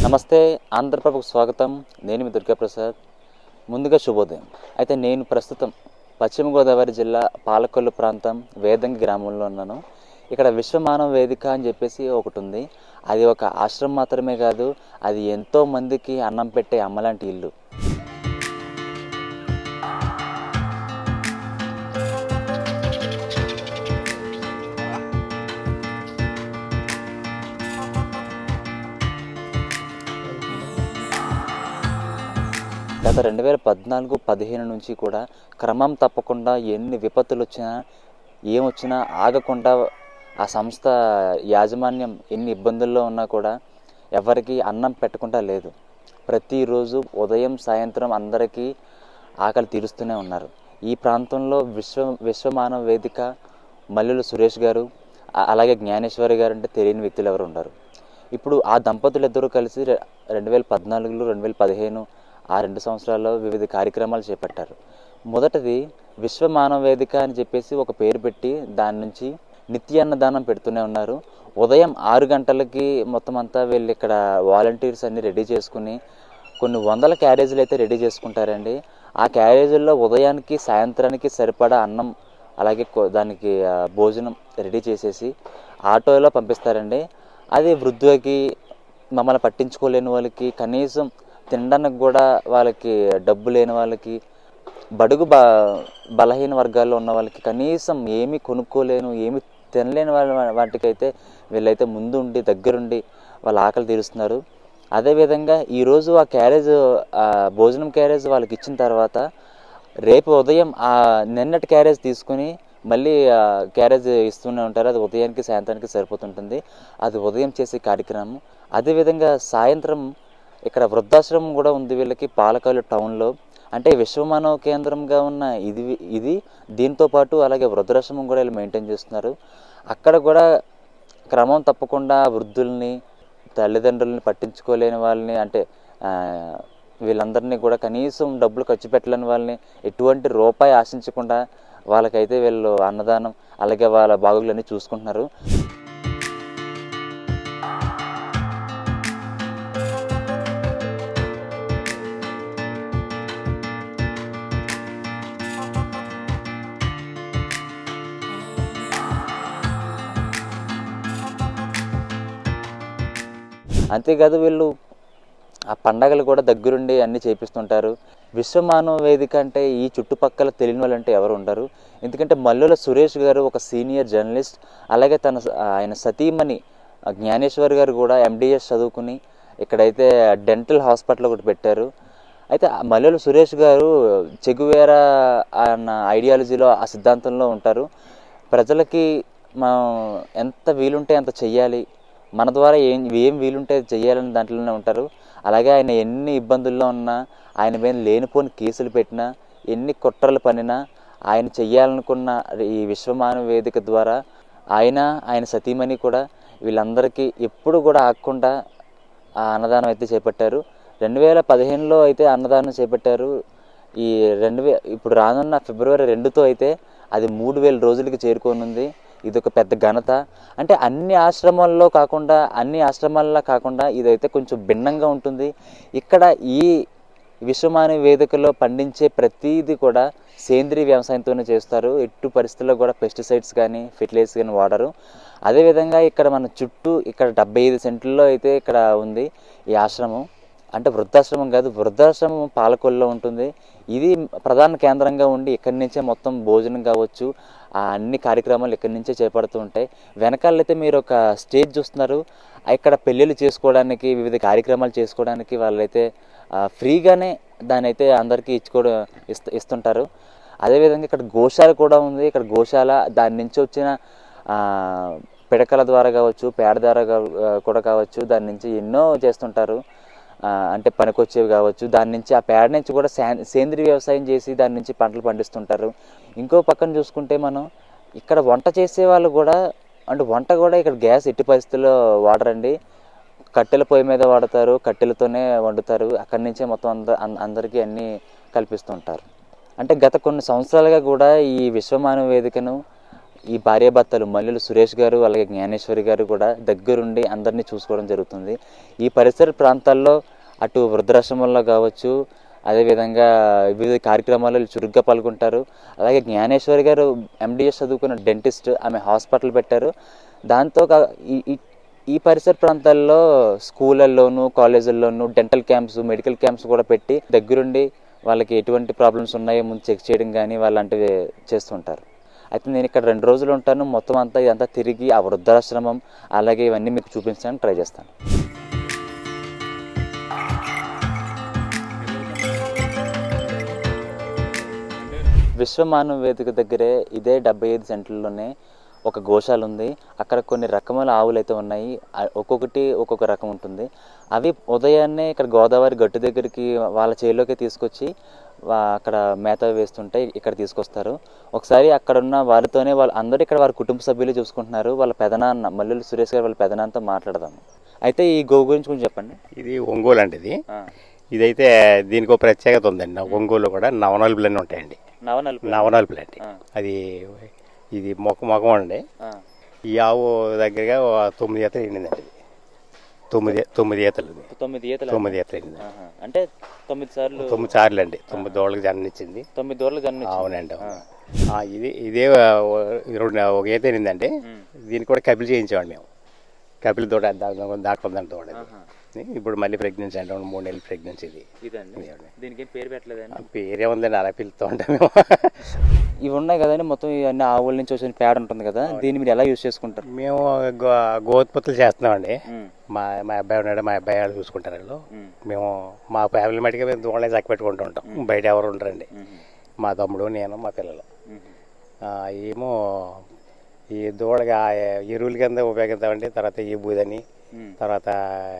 నమస్తే ఆంధ్రప్రభకు స్వాగతం నేను మీ దుర్గాప్రసాద్ ముందుగా శుభోదయం అయితే నేను ప్రస్తుతం పశ్చిమ గోదావరి జిల్లా పాలకొల్లు ప్రాంతం వేదంగి గ్రామంలో ఉన్నాను ఇక్కడ విశ్వమానవ వేదిక అని చెప్పేసి ఒకటి ఉంది అది ఒక ఆశ్రమం మాత్రమే కాదు అది ఎంతో మందికి అన్నం పెట్టే అమ్మలాంటి ఇల్లు గత రెండు వేల పద్నాలుగు పదిహేను నుంచి కూడా క్రమం తప్పకుండా ఎన్ని విపత్తులు వచ్చినా ఏమొచ్చినా ఆగకుండా ఆ సంస్థ యాజమాన్యం ఎన్ని ఇబ్బందుల్లో ఉన్నా కూడా ఎవరికి అన్నం పెట్టకుండా లేదు ప్రతిరోజు ఉదయం సాయంత్రం అందరికీ ఆకలి తీరుస్తూనే ఉన్నారు ఈ ప్రాంతంలో విశ్వ విశ్వమానవ వేదిక మల్లెలు సురేష్ గారు ఆ- అలాగే జ్ఞానేశ్వరి గారు అంటే తెలియని వ్యక్తులు ఎవరు ఉండరు ఇప్పుడు ఆ దంపతులు ఇద్దరు కలిసి రె- రెండు వేల పద్నాలుగులో రెండు వేల పదిహేను ఆ రెండు సంవత్సరాల్లో వివిధ కార్యక్రమాలు చేపట్టారు మొదటిది విశ్వ మానవ వేదిక అని చెప్పేసి ఒక పేరు పెట్టి దాని నుంచి నిత్య అన్నదానం పెడుతూనే ఉన్నారు ఉదయం ఆరు గంటలకి మొత్తం అంతా వీళ్ళు ఇక్కడ వాలంటీర్స్ అన్ని రెడీ చేసుకుని కొన్ని వందల క్యారేజీలు అయితే రెడీ చేసుకుంటారండి ఆ క్యారేజీల్లో ఉదయానికి సాయంత్రానికి సరిపడా అన్నం అలాగే కొ- దానికి ఆ, భోజనం రెడీ చేసేసి ఆటోలో పంపిస్తారండి అది వృద్ధులకి మమ్మల్ని పట్టించుకోలేని వాళ్ళకి కనీసం తినడానికి కూడా వాళ్ళకి డబ్బు లేని వాళ్ళకి బడుగు బ బలహీన వర్గాల్లో ఉన్న వాళ్ళకి కనీసం ఏమీ కొనుక్కోలేను ఏమి తినలేని వాళ్ళ వాటికైతే వీళ్ళైతే ముందుండి దగ్గరుండి వాళ్ళ ఆకలి తీరుస్తున్నారు అదేవిధంగా ఈరోజు ఆ క్యారేజ్ ఆ భోజనం క్యారేజ్ వాళ్ళకి ఇచ్చిన తర్వాత రేపు ఉదయం ఆ నిన్నటి క్యారేజ్ తీసుకుని మళ్ళీ ఆ క్యారేజ్ ఇస్తూనే ఉంటారు అది ఉదయానికి సాయంత్రానికి సరిపోతుంటుంది అది ఉదయం చేసే కార్యక్రమం అదేవిధంగా సాయంత్రం ఇక్కడ వృద్ధాశ్రమం కూడా ఉంది వీళ్ళకి పాలకాలు టౌన్లో అంటే విశ్వమానవ కేంద్రంగా ఉన్న ఇది ఇది దీంతో పాటు అలాగే వృద్ధాశ్రమం కూడా వీళ్ళు మెయింటైన్ చేస్తున్నారు అక్కడ కూడా క్రమం తప్పకుండా వృద్ధుల్ని తల్లిదండ్రుల్ని పట్టించుకోలేని వాళ్ళని అంటే ఆ, వీళ్ళందరినీ కూడా కనీసం డబ్బులు ఖర్చు పెట్టలేని వాళ్ళని ఎటువంటి రూపాయి ఆశించకుండా వాళ్ళకైతే వీళ్ళు అన్నదానం అలాగే వాళ్ళ బాగోగులన్నీ చూసుకుంటున్నారు అంతేకాదు వీళ్ళు ఆ పండగలు కూడా దగ్గరుండి అన్ని చేపిస్తుంటారు విశ్వమానవ వేదిక అంటే ఈ చుట్టుపక్కల తెలియని వాళ్ళు అంటే ఎవరు ఉండరు ఎందుకంటే మల్లుల సురేష్ గారు ఒక సీనియర్ జర్నలిస్ట్ అలాగే తన స- ఆయన సతీమణి ఆ జ్ఞానేశ్వర్ గారు కూడా ఎండిఎస్ చదువుకుని ఇక్కడైతే డెంటల్ హాస్పిటల్ ఒకటి పెట్టారు అయితే ఆ మల్లెల సురేష్ గారు చెగువేరా అన్న ఐడియాలజీలో ఆ సిద్ధాంతంలో ఉంటారు ప్రజలకి మనం ఎంత వీలుంటే అంత చెయ్యాలి మన ద్వారా ఏం ఏం వీలుంటే అది చెయ్యాలని దాంట్లోనే ఉంటారు అలాగే ఆయన ఎన్ని ఇబ్బందుల్లో ఉన్నా ఆయన మీద లేనిపోని కేసులు పెట్టినా ఎన్ని కుట్రలు పన్నినా ఆయన చెయ్యాలనుకున్న ఈ విశ్వమానవ వేదిక ద్వారా ఆయన ఆయన సతీమణి కూడా వీళ్ళందరికీ ఎప్పుడు కూడా ఆగకుండా ఆ అన్నదానం అయితే చేపట్టారు రెండు వేల పదిహేనులో అయితే అన్నదానం చేపట్టారు ఈ రెండు వే ఇప్పుడు రానున్న ఫిబ్రవరి రెండుతో అయితే అది మూడు వేల రోజులకి చేరుకోనుంది ఇది ఒక పెద్ద ఘనత అంటే అన్ని ఆశ్రమాల్లో కాకుండా అన్ని ఆశ్రమాల్లో కాకుండా ఇదైతే కొంచెం భిన్నంగా ఉంటుంది ఇక్కడ ఈ విశ్వమాని వేదికలో పండించే ప్రతిదీ కూడా సేంద్రీయ వ్యవసాయంతోనే చేస్తారు ఎట్టు పరిస్థితుల్లో కూడా పెస్టిసైడ్స్ కానీ ఫెర్టిలైజర్స్ కానీ వాడరు అదేవిధంగా ఇక్కడ మన చుట్టూ ఇక్కడ డెబ్బై ఐదు సెంట్లలో అయితే ఇక్కడ ఉంది ఈ ఆశ్రమం అంటే వృద్ధాశ్రమం కాదు వృద్ధాశ్రమం పాలకొల్లో ఉంటుంది ఇది ప్రధాన కేంద్రంగా ఉండి ఇక్కడి నుంచే మొత్తం భోజనం కావచ్చు ఆ అన్ని కార్యక్రమాలు ఇక్కడి నుంచే చేపడుతూ ఉంటాయి వెనకాలైతే మీరు ఒక స్టేజ్ చూస్తున్నారు ఇక్కడ పెళ్ళిళ్ళు చేసుకోవడానికి వివిధ కార్యక్రమాలు చేసుకోవడానికి వాళ్ళైతే ఆ, ఫ్రీగానే దాని అయితే అందరికీ ఇచ్చుకోవడం ఇస్తు ఇస్తుంటారు అదేవిధంగా ఇక్కడ గోశాల కూడా ఉంది ఇక్కడ గోశాల దాని నుంచి వచ్చిన ఆ, పిడకల ద్వారా కావచ్చు పేడ ద్వారా కావ- ఆ, కూడా కావచ్చు దాని నుంచి ఎన్నో చేస్తుంటారు ఆ, అంటే పనికొచ్చేవి కావచ్చు దాని నుంచి ఆ పేడ నుంచి కూడా సే- సేంద్రీయ వ్యవసాయం చేసి దాని నుంచి పంటలు పండిస్తుంటారు ఇంకో పక్కన చూసుకుంటే మనం ఇక్కడ వంట చేసే వాళ్ళు కూడా అంటే వంట కూడా ఇక్కడ గ్యాస్ ఎట్టి పరిస్థితుల్లో వాడరండి కట్టెల పొయ్యి మీద వాడతారు కట్టెలతోనే వండుతారు అక్కడి నుంచే మొత్తం అంద అం- అందరికీ అన్నీ కల్పిస్తుంటారు అంటే గత కొన్ని సంవత్సరాలుగా కూడా ఈ విశ్వమానవ వేదికను ఈ భార్యాభర్తలు మల్లెలు సురేష్ గారు అలాగే జ్ఞానేశ్వరి గారు కూడా దగ్గరుండి అందరినీ చూసుకోవడం జరుగుతుంది ఈ పరిసర ప్రాంతాల్లో అటు వృద్ధాశ్రమంలో కావచ్చు అదేవిధంగా వివిధ కార్యక్రమాల్లో చురుగ్గా పాల్గొంటారు అలాగే జ్ఞానేశ్వరి గారు ఎండిఎస్ చదువుకున్న డెంటిస్ట్ ఆమె హాస్పిటల్ పెట్టారు దాంతో కా- ఈ- ఈ ఈ పరిసర ప్రాంతాల్లో స్కూళ్ళల్లోనూ కాలేజీల్లోనూ డెంటల్ క్యాంప్స్ మెడికల్ క్యాంప్స్ కూడా పెట్టి దగ్గరుండి వాళ్ళకి ఎటువంటి ప్రాబ్లమ్స్ ఉన్నాయో ముందు చెక్ చేయడం కానీ వాళ్ళంటివి చేస్తుంటారు అయితే నేను ఇక్కడ రెండు రోజులు ఉంటాను మొత్తం అంతా ఇదంతా తిరిగి ఆ వృద్ధాశ్రమం అలాగే ఇవన్నీ మీకు చూపించడానికి ట్రై చేస్తాను విశ్వమానవ వేదిక దగ్గరే ఇదే డెబ్బై ఐదు సెంట్లలోనే ఒక గోశాల ఉంది అక్కడ కొన్ని రకముల ఆవులు అయితే ఉన్నాయి ఆ- ఒక్కొక్కటి ఒక్కొక్క రకం ఉంటుంది అవి ఉదయాన్నే ఇక్కడ గోదావరి గట్టు దగ్గరికి వాళ్ళ చేలోకి తీసుకొచ్చి వా- అక్కడ మేత వేస్తుంటే ఇక్కడ తీసుకొస్తారు ఒకసారి అక్కడ ఉన్న వారితోనే వాళ్ళు అందరూ ఇక్కడ వారి కుటుంబ సభ్యులు చూసుకుంటున్నారు వాళ్ళ పెదనాన్న మల్లెలు సురేష్ గారు వాళ్ళ పెదనాన్నతో మాట్లాడదాము అయితే ఈ గో గురించి కొంచెం చెప్పండి ఇది ఒంగోలు అండి ఇది ఇదైతే దీనికి ఒక ప్రత్యేకత ఉందండి ఒంగోలు కూడా నవనలుపులు అని ఉంటాయండి నవనలుపు నవనలుపులు అండి ఆ. అది ఇది మొక్క మొఖం అండి ఆ, ఈ ఆవు దగ్గరగా ఓ తొమ్మిది ఈతలు ఎండిందండి ఇది తొమ్మిది తొమ్మిది ఈతలు ఇది. తొమ్మిది ఈతలు తొమ్మిది ఈతలు ఎండింది ఆహా. అంటే తొమ్మిది సార్లు తొమ్మిది సార్లు అండి తొమ్మిది దోళ్ళకి జన్మనిచ్చింది తొమ్మిది దూరలు జన్మించింది అవునండి అవును. ఆ, ఇది ఇదే ఓ, రెండు ఒక ఈత ఎండిందండి దీనికి కూడా కపిల్ చేయించామండి మేము కపిల్ తోట దాకుందని తోట ఇది. ఆహా. ఇప్పుడు మళ్ళీ ప్రెగ్నెన్సీ అంటే మూడు నెలలు ప్రెగ్నెన్సీ ఇది ఇదండి ఇదండి. దీనికి ఏం పేరు పెట్టలేదండి ఆ పేరే ఉందండి అలా పిలుస్తూ ఉంటాం మేము ఇవి ఉన్నాయి కదండి మొత్తం ఇవన్నీ ఆవుల నుంచి వచ్చిన పేడ ఉంటుంది కదా దీన్ని మీరు ఎలా యూజ్ చేసుకుంటారు మేము గో గోత్పత్తులు చేస్తున్నామండి ఉమ్, మా మా అబ్బాయి ఉన్నాడు మా అబ్బాయి వాళ్ళు చూసుకుంటారు వాళ్ళు ఉమ్, మేము మా ఫ్యామిలీ మటుగా మేము దూడలే చక్క పెట్టుకుంటూ ఉంటాం బయట ఎవరు ఉండరండి ఉమ్, మా తమ్ముడు నేను మా పిల్లలు ఉమ్, ఆ, ఏమో ఈ దూడగా ఎరువుల కింద ఉపయోగిస్తామండి తర్వాత ఈ బూదని ఉమ్, తర్వాత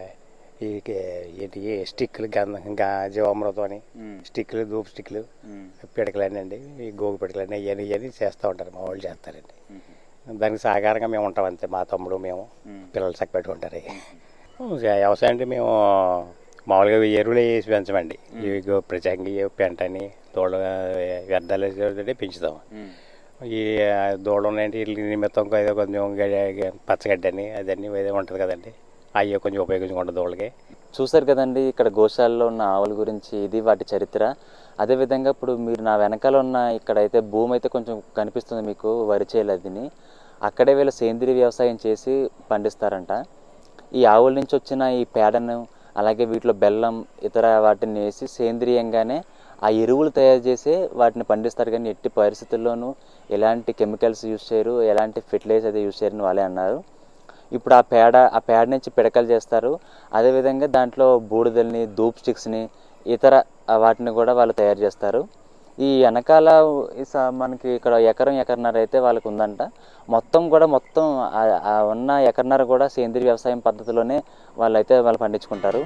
ఈ కే- ఏంటి ఈ స్టిక్లు గంధ గా జీవామృతం అని ఉమ్, స్టిక్లు ధూప్ స్టిక్లు ఉమ్, పిడకలన్నీ అండి ఈ గోగు పిడకలన్నీ ఇవన్నీ ఇవన్నీ చేస్తూ ఉంటారు మా వాళ్ళు చేస్తారండి ఉమ్, దానికి సహకారంగా మేము ఉంటాం అంతే మా తమ్ముడు మేము ఉమ్. పిల్లలు చక్క పెట్టుకుంటారు వ్యవసాయం అంటే మేము మామూలుగా ఎరువులు వేసి పెంచమండి ఇవి గో- ప్రత్యేకంగా ఈ పెంటని దూడ వ్యర్థాలు వేసి పెంచుతాం ఉమ్, ఈ దూడ ఉన్నాయంటే వీటి నిమిత్తం ఏదో కొంచెం గ- గ- పచ్చగడ్డి అని అదన్నీ ఏదో ఉంటుంది కదండి అవి కొంచెం ఉపయోగించుకుంటాం దూడకి చూసారు కదండి ఇక్కడ గోశాలలో ఉన్న ఆవుల గురించి ఇది వాటి చరిత్ర అదేవిధంగా ఇప్పుడు మీరు నా వెనకాల ఉన్న ఇక్కడైతే భూమి అయితే కొంచెం కనిపిస్తుంది మీకు వరి చేలు అదిని అక్కడే వీళ్ళు సేంద్రీయ వ్యవసాయం చేసి పండిస్తారంట ఈ ఆవుల నుంచి వచ్చిన ఈ పేడను అలాగే వీటిలో బెల్లం ఇతర వాటిని వేసి సేంద్రియంగానే ఆ ఎరువులు తయారు చేసి వాటిని పండిస్తారు కానీ ఎట్టి పరిస్థితుల్లోనూ ఎలాంటి కెమికల్స్ యూస్ చేయరు ఎలాంటి ఫెర్టిలైజర్ అయితే యూస్ చేయరని వాళ్ళే అన్నారు ఇప్పుడు ఆ పేడ ఆ పేడ నుంచి పిడకలు చేస్తారు అదేవిధంగా దాంట్లో బూడిదల్ని ధూప్ స్టిక్స్ని ఇతర ఆ వాటిని కూడా వాళ్ళు తయారు చేస్తారు ఈ వెనకాల ఈ స- మనకి ఇక్కడ ఎకరం ఎకరన్నర అయితే వాళ్ళకి ఉందంట మొత్తం కూడా మొత్తం ఆ- ఆ ఉన్న ఎకరన్నర కూడా సేంద్రీయ వ్యవసాయం పద్ధతిలోనే వాళ్ళైతే వాళ్ళు పండించుకుంటారు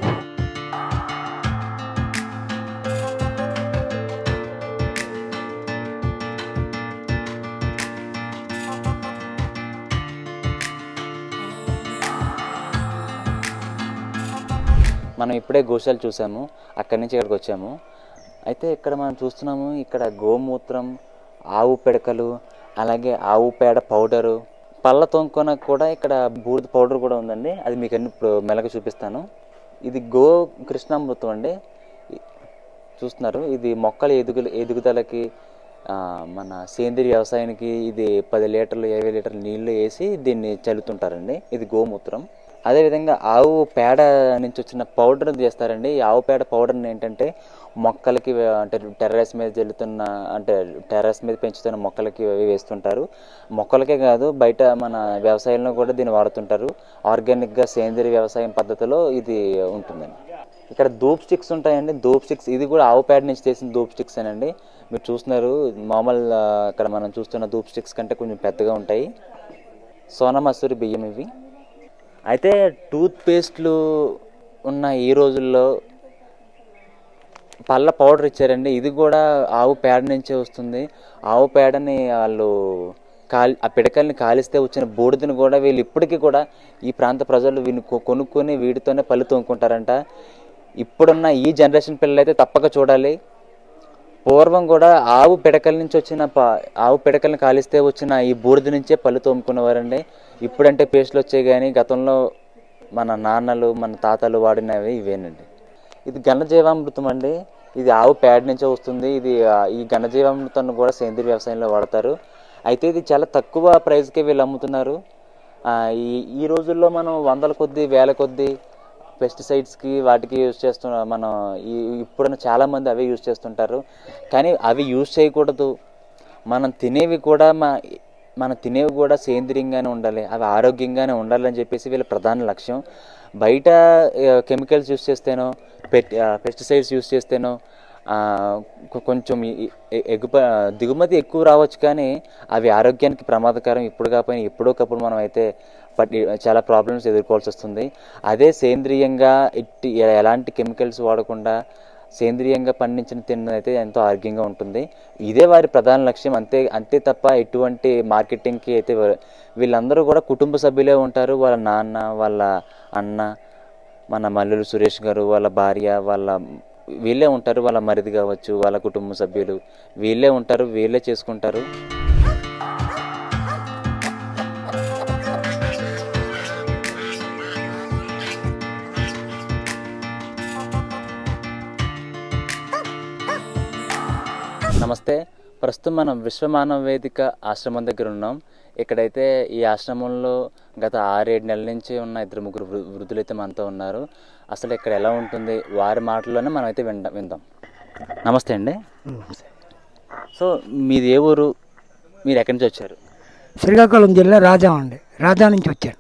మనం ఇప్పుడే గోశాల చూసాము అక్కడి నుంచి ఇక్కడికి వచ్చాము అయితే ఇక్కడ మనం చూస్తున్నాము ఇక్కడ గోమూత్రం ఆవు పిడకలు అలాగే ఆవు పేడ పౌడరు పళ్ళ తొంకొన కూడా ఇక్కడ బూడిద పౌడర్ కూడా ఉందండి అది మీకు అన్ని ఇప్పుడు మెలగ చూపిస్తాను ఇది గో కృష్ణామృతం అండి ఇ- చూస్తున్నారు ఇది మొక్కల ఎదుగు ఎదుగుదలకి ఆ, మన సేంద్రీయ వ్యవసాయానికి ఇది పది లీటర్లు ఇరవై లీటర్లు నీళ్లు వేసి దీన్ని చల్లుతుంటారండి ఇది గోమూత్రం అదేవిధంగా ఆవు పేడ నుంచి వచ్చిన పౌడర్ చేస్తారండి ఈ ఆవు పేడ పౌడర్ని ఏంటంటే మొక్కలకి వే- అంటే టెర్రస్ మీద జల్లుతున్న అంటే టెర్రస్ మీద పెంచుతున్న మొక్కలకి అవి వేస్తుంటారు మొక్కలకే కాదు బయట మన వ్యవసాయంలో కూడా దీన్ని వాడుతుంటారు ఆర్గానిక్గా సేంద్రీయ వ్యవసాయం పద్ధతిలో ఇది ఉంటుందండి ఇక్కడ ధూప్ స్టిక్స్ ఉంటాయండి ధూప్ స్టిక్స్ ఇది కూడా ఆవు పేడ నుంచి చేసిన ధూప్ స్టిక్స్ అండి మీరు చూస్తున్నారు మామూలు ఆ, ఇక్కడ మనం చూస్తున్న ధూప్ స్టిక్స్ కంటే కొంచెం పెద్దగా ఉంటాయి సోనా మసూరి బియ్యం ఇవి అయితే టూత్ పేస్ట్లు ఉన్న ఈ రోజుల్లో పళ్ళ పౌడర్ ఇచ్చారండి ఇది కూడా ఆవు పేడ నుంచే వస్తుంది ఆవు పేడని వాళ్ళు కాలి ఆ పిడకల్ని కాలిస్తే వచ్చిన బూడిదని కూడా వీళ్ళు ఇప్పటికీ కూడా ఈ ప్రాంత ప్రజలు వీళ్ళు కొ- కొనుక్కొని వీటితోనే పళ్ళు తోముకుంటారంట ఇప్పుడున్న ఈ జనరేషన్ పిల్లలు అయితే తప్పక చూడాలి పూర్వం కూడా ఆవు పిడకల నుంచి వచ్చిన ప- ఆవు పిడకలను కాలిస్తే వచ్చిన ఈ బూడిద నుంచే పళ్ళు తోముకునేవారండి ఇప్పుడంటే పేస్ట్లు వచ్చాయి కానీ గతంలో మన నాన్నలు మన తాతలు వాడినవి ఇవేనండి ఇది ఘనజీవామృతం అండి ఇది ఆవు పేడ నుంచే వస్తుంది ఇది ఆ, ఈ ఘనజీవామృతాన్ని కూడా సేంద్రీయ వ్యవసాయంలో వాడతారు అయితే ఇది చాలా తక్కువ ప్రైస్కే వీళ్ళు అమ్ముతున్నారు ఆ, ఈ ఈ రోజుల్లో మనం వందల కొద్దీ వేల కొద్దీ పెస్టిసైడ్స్కి వాటికి యూజ్ చేస్తున్న మనం ఈ ఇప్పుడున్న చాలామంది అవే యూజ్ చేస్తుంటారు కానీ అవి యూజ్ చేయకూడదు మనం తినేవి కూడా మా మనం తినేవి కూడా సేంద్రియంగానే ఉండాలి అవి ఆరోగ్యంగానే ఉండాలని చెప్పేసి వీళ్ళ ప్రధాన లక్ష్యం బయట కెమికల్స్ యూజ్ చేస్తేనో పెస్టిసైడ్స్ యూజ్ చేస్తేనో ఆ, కొ- కొంచెం ఈ- ఈ- ఎ- ఎగుప దిగుమతి ఎక్కువ రావచ్చు కానీ అవి ఆరోగ్యానికి ప్రమాదకరం ఇప్పుడు కాకపోయినా ఎప్పుడోకప్పుడు మనం అయితే పట్టి చాలా ప్రాబ్లమ్స్ ఎదుర్కోవాల్సి వస్తుంది అదే సేంద్రియంగా ఇట్టి ఎలాంటి కెమికల్స్ వాడకుండా సేంద్రియంగా పండించిన తిన్నది అయితే ఎంతో ఆరోగ్యంగా ఉంటుంది ఇదే వారి ప్రధాన లక్ష్యం అంతే అంతే తప్ప ఎటువంటి మార్కెటింగ్కి అయితే వా- వీళ్ళందరూ కూడా కుటుంబ సభ్యులే ఉంటారు వాళ్ళ నాన్న వాళ్ళ అన్న మన మల్లులు సురేష్ గారు వాళ్ళ భార్య వాళ్ళ వీళ్ళే ఉంటారు వాళ్ళ మరిది కావచ్చు వాళ్ళ కుటుంబ సభ్యులు వీళ్ళే ఉంటారు వీళ్ళే చేసుకుంటారు నమస్తే ప్రస్తుతం మనం విశ్వమానవ వేదిక ఆశ్రమం దగ్గర ఉన్నాం ఇక్కడైతే ఈ ఆశ్రమంలో గత ఆరేడు నెలల నుంచి ఉన్న ఇద్దరు ముగ్గురు వృ- వృద్ధులైతే మనతో ఉన్నారు అసలు ఇక్కడ ఎలా ఉంటుంది వారి మాటల్లోనే మనం అయితే విందా విందాం నమస్తే అండి సో మీది ఏ ఊరు మీరు ఎక్కడి నుంచి వచ్చారు శ్రీకాకుళం జిల్లా రాజా అండి రాజా నుంచి వచ్చాను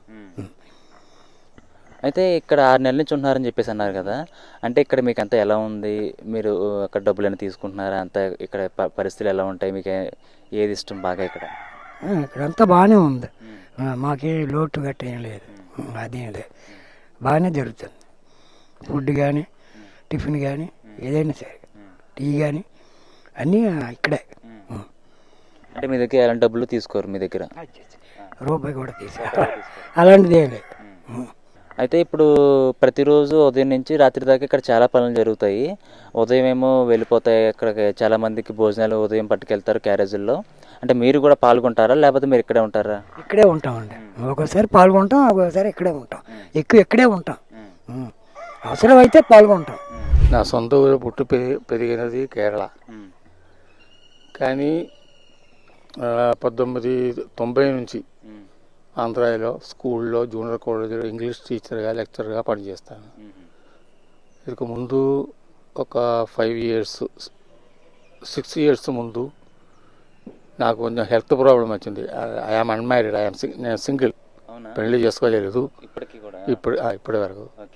అయితే ఇక్కడ ఆరు నెలల నుంచి ఉంటున్నారని చెప్పేసి అన్నారు కదా అంటే ఇక్కడ మీకు అంతా ఎలా ఉంది మీరు అక్కడ డబ్బులు తీసుకుంటున్నారా అంతా ఇక్కడ ప- పరిస్థితులు ఎలా ఉంటాయి మీకు ఏ- ఏది ఇష్టం బాగా ఇక్కడ ఆ, ఇక్కడంతా బాగానే ఉంది ఆ, మాకే లోటు గట్ట ఏం లేదు అదేం లేదు బాగానే జరుగుతుంది ఫుడ్ కానీ టిఫిన్ కానీ ఏదైనా సరే టీ కానీ అన్నీ ఇక్కడే ఉం. అంటే మీ దగ్గర ఎలాంటి డబ్బులు తీసుకోరు మీ దగ్గర రూపాయి కూడా తీసా అలాంటిది ఏం లేదు ఉం. అయితే ఇప్పుడు ప్రతిరోజు ఉదయం నుంచి రాత్రి దాకా ఇక్కడ చాలా పనులు జరుగుతాయి ఉదయం ఏమో వెళ్ళిపోతాయి అక్కడికి చాలా మందికి భోజనాలు ఉదయం పట్టుకెళ్తారు క్యారేజీల్లో అంటే మీరు కూడా పాల్గొంటారా లేకపోతే మీరు ఇక్కడే ఉంటారా ఇక్కడే ఉంటామండి ఒక్కోసారి పాల్గొంటాం ఒక్కోసారి ఇక్కడే ఉంటాం ఎక్కువ ఇక్కడే ఉంటాం ఉం. అవసరం అయితే పాల్గొంటాం నా సొంత ఊరు పుట్టి పెరి- పెరిగినది కేరళ కానీ ఆ, పంతొమ్మిది తొంభై నుంచి ఆంధ్రాలో స్కూల్లో జూనియర్ కాలేజీలో ఇంగ్లీష్ టీచర్గా లెక్చర్గా పనిచేస్తాను ఇక ముందు ఒక ఫైవ్ ఇయర్స్ సిక్స్ ఇయర్స్ ముందు నాకు కొంచెం హెల్త్ ప్రాబ్లం వచ్చింది ఐఆమ్ అన్మ్యారీడ్ ఐఆమ్ నేను సింగిల్ అవునా పెళ్లి చేసుకోలేదు ఇప్పటికీ కూడా ఇప్పుడు ఆ, ఇప్పటి వరకు ఓకే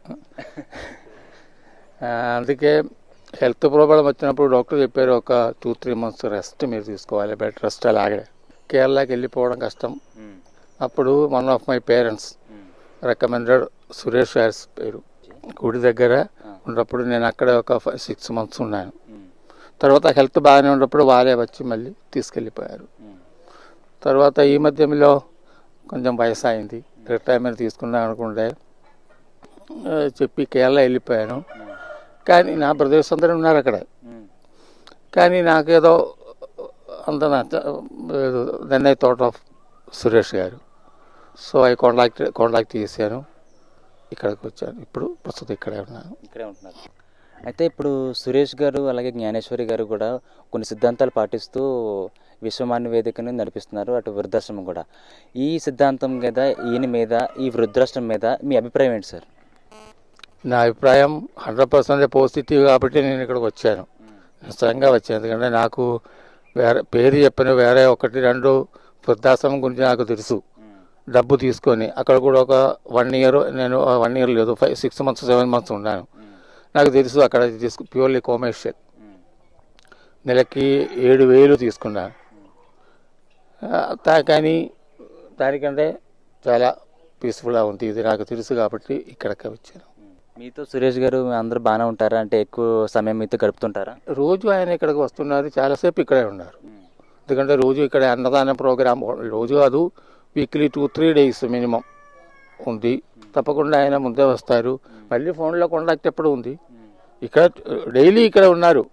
ఆ, అందుకే హెల్త్ ప్రాబ్లం వచ్చినప్పుడు డాక్టర్ చెప్పారు ఒక టూ త్రీ మంత్స్ రెస్ట్ మీరు తీసుకోవాలి బెడ్ రెస్ట్ అలాగే కేరళకి వెళ్ళిపోవడం కష్టం అప్పుడు one of my parents recommended Suresh గారి పేరు గుడి దగ్గర ఉన్నప్పుడు నేను అక్కడ ఒక సిక్స్ మంత్స్ ఉన్నాను తర్వాత హెల్త్ బాగానే ఉన్నప్పుడు వాళ్ళే వచ్చి మళ్ళీ తీసుకెళ్ళిపోయారు తర్వాత ఈ మధ్యలో కొంచెం వయసు అయింది రిటైర్మెంట్ తీసుకుందాం అనుకుంటే ఆ, చెప్పి కేరళ వెళ్ళిపోయాను కానీ నా బ్రదర్స్ అందరూ ఉన్నారు అక్కడ కానీ నాకేదో అంత then I thought of Suresh గారు సో ఐ కాంటాక్ట్ కాంటాక్ట్ చేశాను ఇక్కడికి వచ్చాను ఇప్పుడు ప్రస్తుతం ఇక్కడే ఉన్నాను ఇక్కడే ఉంటున్నారు అయితే ఇప్పుడు సురేష్ గారు అలాగే జ్ఞానేశ్వరి గారు కూడా కొన్ని సిద్ధాంతాలు పాటిస్తూ విశ్వమాన్య వేదికను నడిపిస్తున్నారు అటు వృద్ధాశ్రమం కూడా ఈ సిద్ధాంతం మీద ఈయన మీద ఈ వృద్ధాశ్రమం మీద మీ అభిప్రాయం ఏంటి సార్ నా అభిప్రాయం హండ్రెడ్ పర్సెంట్ పాజిటివ్ కాబట్టి నేను ఇక్కడికి వచ్చాను నిశ్చయంగా వచ్చాను ఎందుకంటే నాకు వేరే పేరు చెప్పిన వేరే ఒకటి రెండు వృద్ధాశ్రమం గురించి నాకు తెలుసు డబ్బు తీసుకొని అక్కడ కూడా ఒక వన్ ఇయర్ నేను వన్ ఇయర్ లేదు five six months seven months ఉన్నాను నాకు తెలుసు అక్కడ తీసుకు ప్యూర్లీ కమర్షియల్ నెలకి ఏడు వేలు తీసుకున్నాను ఆ, తా- కానీ దానికంటే చాలా పీస్ఫుల్గా ఉంది ఇది నాకు తెలుసు కాబట్టి ఇక్కడికి వచ్చాను మీతో సురేష్ గారు అందరూ బాగానే ఉంటారా అంటే ఎక్కువ సమయం మీతో గడుపుతుంటారా రోజు ఆయన ఇక్కడికి వస్తున్నారు చాలాసేపు ఇక్కడే ఉన్నారు ఎందుకంటే రోజు ఇక్కడ అన్నదాన ప్రోగ్రామ్ రోజు కాదు weekly two three days minimum ఉంది తప్పకుండా ఆయన ముందే వస్తారు మళ్ళీ ఫోన్లో కాంటాక్ట్ ఎప్పుడు ఉంది ఇక్కడ డైలీ ఇక్కడ ఉన్నారు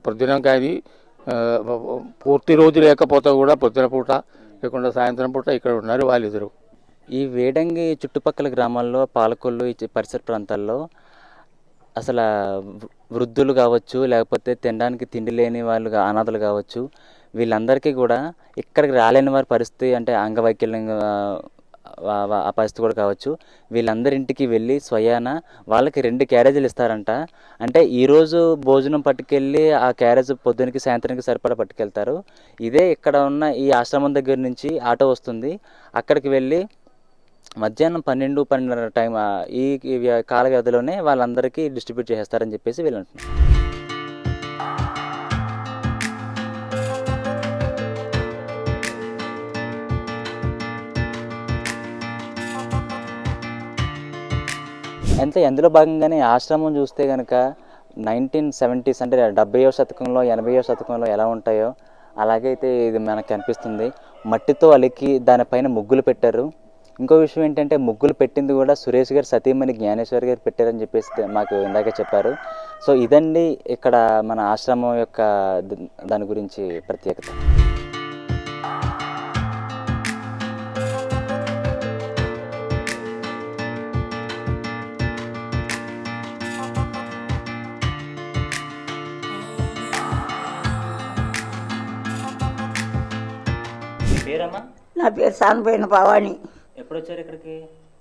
పొద్దున కానీ ఆ, పూర్తి రోజు లేకపోతే కూడా పొద్దున పూట లేకుండా సాయంత్రం పూట ఇక్కడ ఉన్నారు వాళ్ళిద్దరు ఈ వేడంగి చుట్టుపక్కల గ్రామాల్లో పాలకొల్లు ఈ పరిసర ప్రాంతాల్లో అసలు వృ- వృద్ధులు కావచ్చు లేకపోతే తినడానికి తిండి లేని వాళ్ళు గా- అనాథలు కావచ్చు వీళ్ళందరికీ కూడా ఇక్కడికి రాలేని వారి పరిస్థితి అంటే అంగవైకల్యం ఆ, వా- వా- ఆ పరిస్థితి కూడా కావచ్చు వీళ్ళందరింటికి వెళ్ళి స్వయాన వాళ్ళకి రెండు క్యారేజీలు ఇస్తారంట అంటే ఈరోజు భోజనం పట్టుకెళ్ళి ఆ క్యారేజ్ పొద్దునకి సాయంత్రానికి సరిపడా పట్టుకెళ్తారు ఇదే ఇక్కడ ఉన్న ఈ ఆశ్రమం దగ్గర నుంచి ఆటో వస్తుంది అక్కడికి వెళ్ళి మధ్యాహ్నం పన్నెండు పన్నెండున్నర టైం ఆ, ఈ ఈ వ్య- కాల వ్యవధిలోనే వాళ్ళందరికీ డిస్ట్రిబ్యూట్ చేస్తారని చెప్పేసి వీళ్ళు అంటున్నారు అంతే అందులో భాగంగానే ఈ ఆశ్రమం చూస్తే కనుక నైన్టీన్ సెవెంటీస్ అంటే డెబ్బైవ శతకంలో ఎనభైవ శతకంలో ఎలా ఉంటాయో అలాగే అయితే ఇది మనకు కనిపిస్తుంది మట్టితో అలికి దానిపైన ముగ్గులు పెట్టారు ఇంకో విషయం ఏంటంటే ముగ్గులు పెట్టింది కూడా సురేష్ గారు సతీమణి జ్ఞానేశ్వర్ గారు పెట్టారని చెప్పేసి మాకు ఇందాక చెప్పారు సో ఇదండి ఇక్కడ మన ఆశ్రమం యొక్క ద- దాని గురించి ప్రత్యేకత పేరమ్మా నా పేరు సానపోయిన భవాని ఎప్పుడు వచ్చారు ఇక్కడికి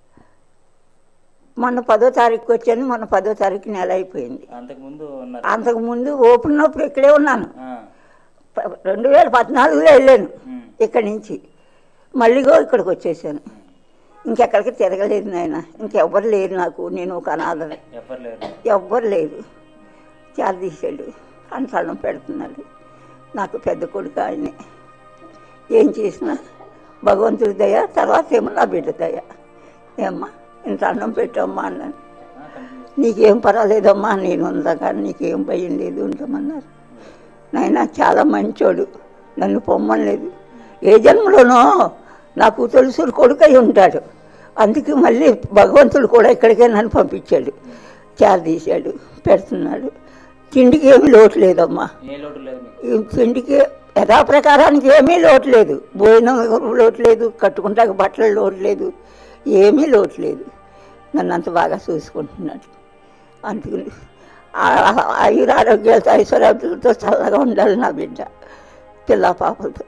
మొన్న పదో తారీఖు వచ్చాను మొన్న పదో తారీఖు నెల అయిపోయింది అంతకుముందు ఉన్నారు అంతకుముందు ఓపెన్ ఉన్నప్పుడు ఇక్కడే ఉన్నాను ఆ, ప- రెండు వేల పద్నాలుగులో వెళ్ళాను ఉమ్. ఇక్కడి నుంచి మళ్ళీగో ఇక్కడికి వచ్చేసాను ఇంకెక్కడికి తిరగలేదు నాయన ఇంకెవ్వరు లేరు నాకు నేను ఒక అనాథని ఎవరు లేరు ఎవ్వరు లేరు చాలా తీసాడు అంతరం పెడుతున్నాడు నాకు పెద్ద కొడుకు ఆయనే ఏం చేసినా భగవంతుడి దయ తర్వాత ఏమో నా బిడ్డ దయ ఏమ్మా ఇంత అన్నం పెట్టమ్మా అన్నాను నీకేం పర్వాలేదమ్మా నేను ఉందా కానీ నీకేం భయం లేదు ఉంటామన్నారు నాయన చాలా మంచోడు నన్ను పొమ్మలేదు ఏ జన్మలోనో నాకు తెలుసు కొడుకు అయి ఉంటాడు అందుకే మళ్ళీ భగవంతుడు కూడా ఇక్కడికే నన్ను పంపించాడు తీశాడు పెడుతున్నాడు తిండికి ఏమీ లోటు లేదమ్మా ఏ లోటు లేదు మీకు ఈ తిండికి యథాప్రకారానికి ఏమీ లోటు లేదు భోజనం లోటు లేదు కట్టుకుంటాక బట్టలు లోటు లేదు ఏమీ లోటు లేదు నన్ను అంత బాగా చూసుకుంటున్నాడు అందుకని ఆ- ఆయుర ఆరోగ్యాలతో ఐశ్వర్యాలతో చల్లగా ఉండాలి నా బిడ్డ పిల్ల పాపలతో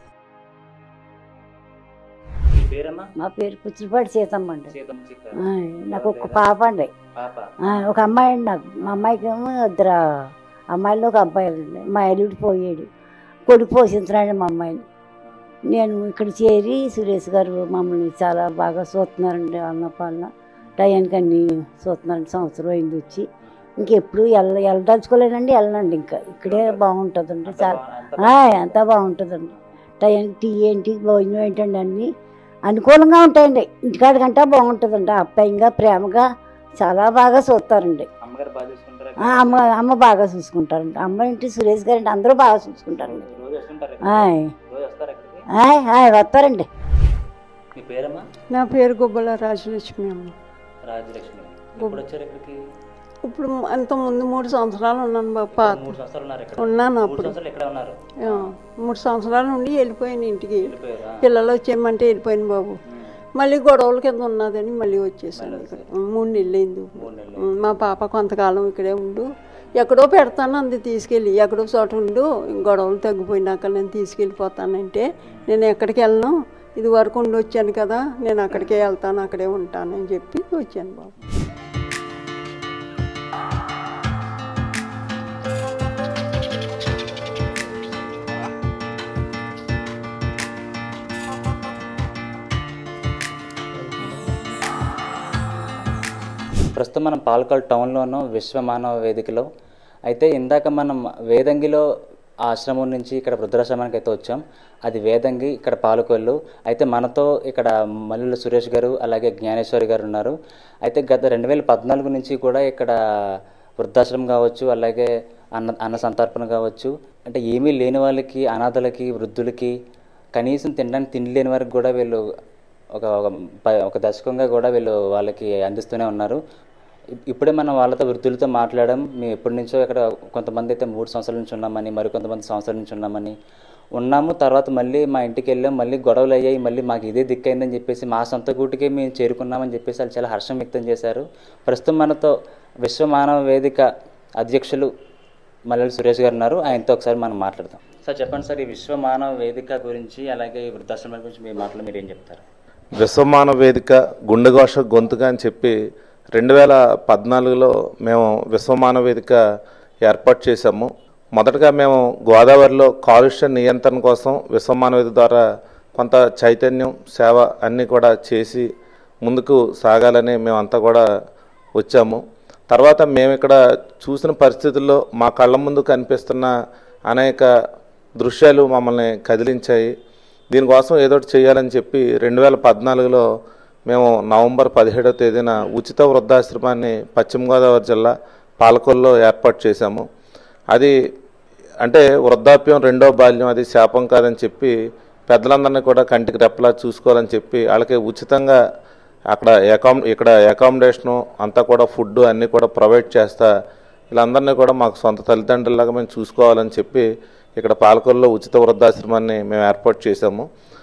మీ పేరమ్మా మా పేరు పుచ్చిపాటి సీతమ్మ అండి సీతమ్మ చిక్క ఆ, నాకు ఒక పాప అండి పాప ఆ, ఒక అమ్మాయి అండి నాకు మా అమ్మాయికి ఏమో ఇద్దరు అమ్మాయిలు ఒక అబ్బాయి అండి మా ఎల్లుడి పోయాడు కొడుకు పోషించడండి మా అమ్మాయిని నేను ఇక్కడ చేరి సురేష్ గారు మమ్మల్ని చాలా బాగా చూస్తున్నారండి అన్నపాలన టయానికి అన్ని చూస్తున్నారండి సంవత్సరం అయింది వచ్చి ఇంకెప్పుడు వెళ్ళ వెళ్ళదలుచుకోలేనండి వెళ్ళనండి ఇంకా ఇక్కడే బాగుంటుందండి చాలా ఆయ్, అంతా బాగుంటుందండి టైంకి టీ ఏంటి భోజనం ఏంటండి అన్నీ అనుకూలంగా ఉంటాయండి ఇంటికాడ కంటే బాగుంటుందండి అప్పాయంగా ప్రేమగా చాలా బాగా చూస్తారండి అమ్మగారు బాగా చూసుకుంటారా ఆ, అమ్మ అమ్మ బాగా చూసుకుంటారండి అమ్మ ఇంటి సురేష్ గారండి అందరూ బాగా చూసుకుంటారండి రోజు వస్తుంటారు ఆయ్ రోజు వస్తారు ఇక్కడికి ఆయ్ ఆయ్ వస్తారండి మీ పేరమ్మా నా పేరు గుబ్బల రాజలక్ష్మి అమ్మ రాజలక్ష్మి ఎప్పుడు వచ్చారు ఇక్కడికి ఇప్పుడు అంత ముందు మూడు సంవత్సరాలు ఉన్నాను బాబు పాత మూడు సంవత్సరాలు ఉన్నారు ఇక్కడ ఉన్నాను మూడు అప్పుడు సంవత్సరాలు ఎక్కడ ఉన్నారు ఆ, మూడు సంవత్సరాల నుండి వెళ్ళిపోయాను ఇంటికి వెళ్ళిపోయారా పిల్లలు వచ్చేయమంటే వెళ్ళిపోయాను బాబు మళ్ళీ గొడవల కింద ఉన్నదని మళ్ళీ వచ్చేసాను ఇక్కడ మూడు నెలలు అయింది ఇప్పుడు. మా పాప కొంతకాలం ఇక్కడే ఉండు ఎక్కడో పెడతాను అంది తీసుకెళ్ళి ఎక్కడో చోట ఉండు గొడవలు తగ్గిపోయినాక నేను తీసుకెళ్ళిపోతానంటే నేను ఎక్కడికి వెళ్ళను ఇది వరకు ఉండి వచ్చాను కదా నేను అక్కడికే వెళ్తాను అక్కడే ఉంటానని చెప్పి వచ్చాను బాబు ప్రస్తుతం మనం పాలకాల్ టౌన్లోను విశ్వ మానవ వేదికలో అయితే ఇందాక మనం వేదంగిలో ఆశ్రమం నుంచి ఇక్కడ వృద్ధాశ్రమానికి అయితే వచ్చాం అది వేదంగి ఇక్కడ పాలకొల్లు అయితే మనతో ఇక్కడ మల్లుల సురేష్ గారు అలాగే జ్ఞానేశ్వరి గారు ఉన్నారు అయితే గత రెండు వేల పద్నాలుగు నుంచి కూడా ఇక్కడ వృద్ధాశ్రమం కావచ్చు అలాగే అన్న అన్న సంతర్పణ కావచ్చు అంటే ఏమీ లేని వాళ్ళకి అనాథలకి వృద్ధులకి కనీసం తినడానికి తిండి లేని వారికి కూడా వీళ్ళు ఒక ఒక ప- ఒక దశకంగా కూడా వీళ్ళు వాళ్ళకి అందిస్తూనే ఉన్నారు ఇప్- ఇప్పుడే మనం వాళ్ళతో వృద్ధులతో మాట్లాడడం మేము ఎప్పటి నుంచో ఇక్కడ కొంతమంది అయితే మూడు సంవత్సరాల నుంచి ఉన్నామని మరి కొంతమంది సంవత్సరాల నుంచి ఉన్నామని ఉన్నాము తర్వాత మళ్ళీ మా ఇంటికి వెళ్ళాం మళ్ళీ గొడవలు అయ్యాయి మళ్ళీ మాకు ఇదే దిక్కైందని చెప్పేసి మా సొంత గూటికే మేము చేరుకున్నామని చెప్పేసి వాళ్ళు చాలా హర్షం వ్యక్తం చేశారు ప్రస్తుతం మనతో విశ్వ మానవ వేదిక అధ్యక్షులు మల్లెల సురేష్ గారు ఉన్నారు ఆయనతో ఒకసారి మనం మాట్లాడదాం సార్ చెప్పండి సార్ ఈ విశ్వ మానవ వేదిక గురించి అలాగే ఈ వృద్ధాశ్రమాల గురించి మీ మాటలు మీరు ఏం చెప్తారు విశ్వమాన వేదిక గుండెఘోష గొంతుక అని చెప్పి రెండు వేల పద్నాలుగులో మేము విశ్వమాన వేదిక ఏర్పాటు చేశాము మొదటగా మేము గోదావరిలో కాలుష్య నియంత్రణ కోసం విశ్వమాన వేదిక ద్వారా కొంత చైతన్యం సేవ అన్నీ కూడా చేసి ముందుకు సాగాలని మేమంతా కూడా వచ్చాము తర్వాత మేము ఇక్కడ చూసిన పరిస్థితుల్లో మా కళ్ళ ముందు కనిపిస్తున్న అనేక దృశ్యాలు మమ్మల్ని కదిలించాయి దీనికోసం ఏదో ఒకటి చేయాలని చెప్పి రెండు వేల పద్నాలుగులో మేము నవంబర్ పదిహేడవ తేదీన ఉచిత వృద్ధాశ్రమాన్ని పశ్చిమ గోదావరి జిల్లా పాలకొల్లో ఏర్పాటు చేశాము అది అంటే వృద్ధాప్యం రెండో బాల్యం అది శాపం కాదని చెప్పి పెద్దలందరినీ కూడా కంటికి రెప్పలా చూసుకోవాలని చెప్పి వాళ్ళకి ఉచితంగా అక్కడ అకామ్ ఇక్కడ అకామిడేషను అంతా కూడా ఫుడ్ అన్నీ కూడా ప్రొవైడ్ చేస్తా వీళ్ళందరినీ కూడా మాకు సొంత తల్లిదండ్రులాగా మేము చూసుకోవాలని చెప్పి ఇక్కడ పాలకొల్లో ఉచిత వృద్ధాశ్రమాన్ని మేము ఏర్పాటు చేశాము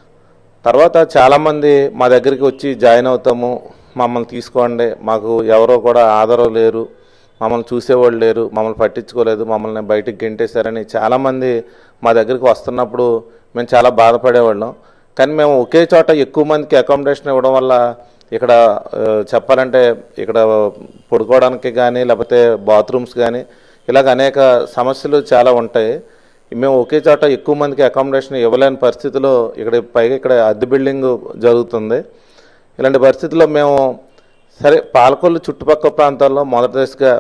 తర్వాత చాలామంది మా దగ్గరికి వచ్చి జాయిన్ అవుతాము మమ్మల్ని తీసుకోండి మాకు ఎవరో కూడా ఆధారం లేరు మమ్మల్ని చూసేవాళ్ళు లేరు మమ్మల్ని పట్టించుకోలేదు మమ్మల్ని బయటికి గెంటేశారని చాలామంది మా దగ్గరికి వస్తున్నప్పుడు మేము చాలా బాధపడేవాళ్ళం కానీ మేము ఒకే చోట ఎక్కువ మందికి అకామిడేషన్ ఇవ్వడం వల్ల ఇక్కడ ఆ, చెప్పాలంటే ఇక్కడ పడుకోవడానికి కానీ లేకపోతే బాత్రూమ్స్ కానీ ఇలాగ అనేక సమస్యలు చాలా ఉంటాయి మేము ఒకే చోట ఎక్కువ మందికి అకామిడేషన్ ఇవ్వలేని పరిస్థితిలో ఇక్కడ పైగా ఇక్కడ అద్దె బిల్డింగ్ జరుగుతుంది ఇలాంటి పరిస్థితుల్లో మేము సరే పాలకొల్లు చుట్టుపక్కల ప్రాంతాల్లో మొదటి దశగా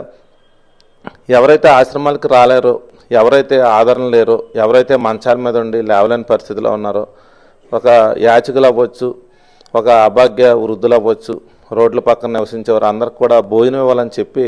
ఎవరైతే ఆశ్రమాలకు రాలేరో ఎవరైతే ఆదరణ లేరో ఎవరైతే మంచాల మీద ఉండి లేవలేని పరిస్థితిలో ఉన్నారో ఒక యాచకులు అవ్వచ్చు ఒక అభాగ్య వృద్ధులు అవ్వచ్చు రోడ్ల పక్కన నివసించేవారు అందరికి కూడా భోజనం ఇవ్వాలని చెప్పి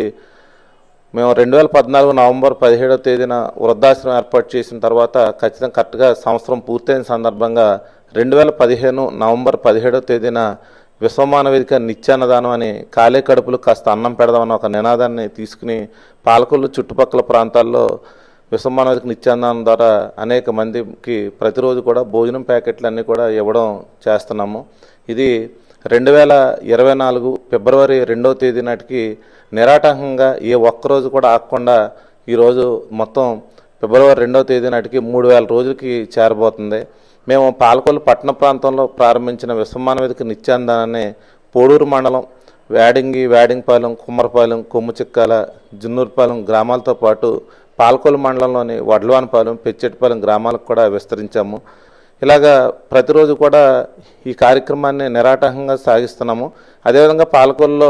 మేము రెండు వేల పద్నాలుగు నవంబర్ పదిహేడవ తేదీన వృద్ధాశ్రమం ఏర్పాటు చేసిన తర్వాత ఖచ్చితంగా కరెక్ట్గా సంవత్సరం పూర్తయిన సందర్భంగా రెండు వేల పదిహేను నవంబర్ పదిహేడవ తేదీన విశ్వమాన వేదిక నిత్యాన్నదానం అని ఖాళీ కడుపులు కాస్త అన్నం పెడదామని ఒక నినాదాన్ని తీసుకుని పాలకొల్లు చుట్టుపక్కల ప్రాంతాల్లో విశ్వమాన వేదిక నిత్యాన్నదానం ద్వారా అనేక మందికి ప్రతిరోజు కూడా భోజనం ప్యాకెట్లు అన్నీ కూడా ఇవ్వడం చేస్తున్నాము ఇది రెండు వేల ఇరవై నాలుగు ఫిబ్రవరి రెండవ తేదీ నాటికి నిరాటంకంగా ఏ ఒక్కరోజు కూడా ఆగకుండా ఈరోజు మొత్తం ఫిబ్రవరి రెండవ తేదీ నాటికి మూడు వేల రోజులకి చేరబోతుంది మేము పాలకొల్లు పట్టణ ప్రాంతంలో ప్రారంభించిన విశ్వమాన వేదిక నిత్యానందాన్ని పోడూరు మండలం వేడింగి వేడింగపాలెం కుమ్మరపాలెం కొమ్ముచిక్కాల జున్నూరుపాలెం గ్రామాలతో పాటు పాలకొల్లు మండలంలోని వడ్లవానిపాలెం పెచ్చెట్టిపాలెం గ్రామాలకు కూడా విస్తరించాము ఇలాగా ప్రతిరోజు కూడా ఈ కార్యక్రమాన్ని నిరాటంకంగా సాగిస్తున్నాము అదేవిధంగా పాలకొల్లో